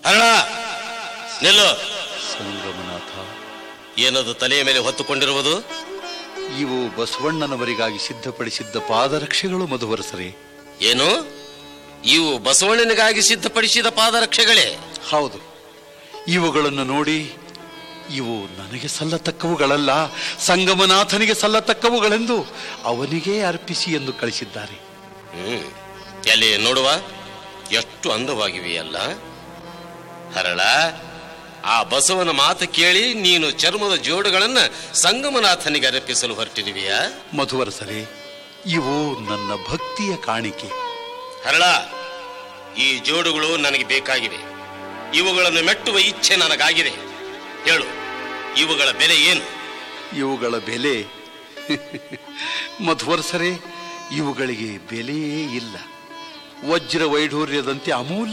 ಹರಳ ನಿಲ್ಲು ಸಂಗಮನಾಥ ಏನದು ತಲೆಯ ಮೇಲೆ ಹೊತ್ತುಕೊಂಡಿರುವುದು ಇವು ಬಸವಣ್ಣನವರಿಗಾಗಿ ಸಿದ್ಧಪಡಿಸಿದ್ದ ಪಾದರಕ್ಷೆಗಳು ಮಧುವರಸರೇ ಏನು ಇವು ಬಸವಣ್ಣನಿಗಾಗಿ ಸಿದ್ಧಪಡಿಸಿದ ಪಾದರಕ್ಷೆಗಳೇ ಹೌದು ಇವುಗಳನ್ನು ನೋಡಿ ಇವು ನನಗೆ ಸಲ್ಲತಕ್ಕವುಗಳಲ್ಲ ಸಂಗಮನಾಥನಿಗೆ ಸಲ್ಲತಕ್ಕವುಗಳೆಂದು ಅವನಿಗೇ ಅರ್ಪಿಸಿ ಎಂದು ಕಳಿಸಿದ್ದಾರೆ ಹ್ಮ್ ಎಲ್ಲಿ ನೋಡುವ ಎಷ್ಟು ಅಂದವಾಗಿವೆಯಲ್ಲ ಹರಳ ಆ ಬಸವನ ಮಾತು ಕೇಳಿ ನೀನು ಚರ್ಮದ ಜೋಡುಗಳನ್ನ ಸಂಗಮನಾಥನಿಗೆ ಅರ್ಪಿಸಲು ಹೊರಟಿರುವೆಯಾ ಮಧುವರಸರೇ ಇವು ನನ್ನ ಭಕ್ತಿಯ ಕಾಣಿಕೆ ಹರಳ ಈ ಜೋಡುಗಳು ನನಗೆ ಬೇಕಾಗಿವೆ ಇವುಗಳನ್ನು ಮೆಟ್ಟುವ ಇಚ್ಛೆ ನನಗಾಗಿದೆ ಹೇಳು ಇವುಗಳ ಬೆಲೆ ಏನು ಇವುಗಳ ಬೆಲೆ ಮಧುವರಸರೇ ಇವುಗಳಿಗೆ ಬೆಲೆಯೇ ಇಲ್ಲ ವಜ್ರ ವೈಢೂರ್ಯದಂತೆ ಅಮೂಲ್ಯ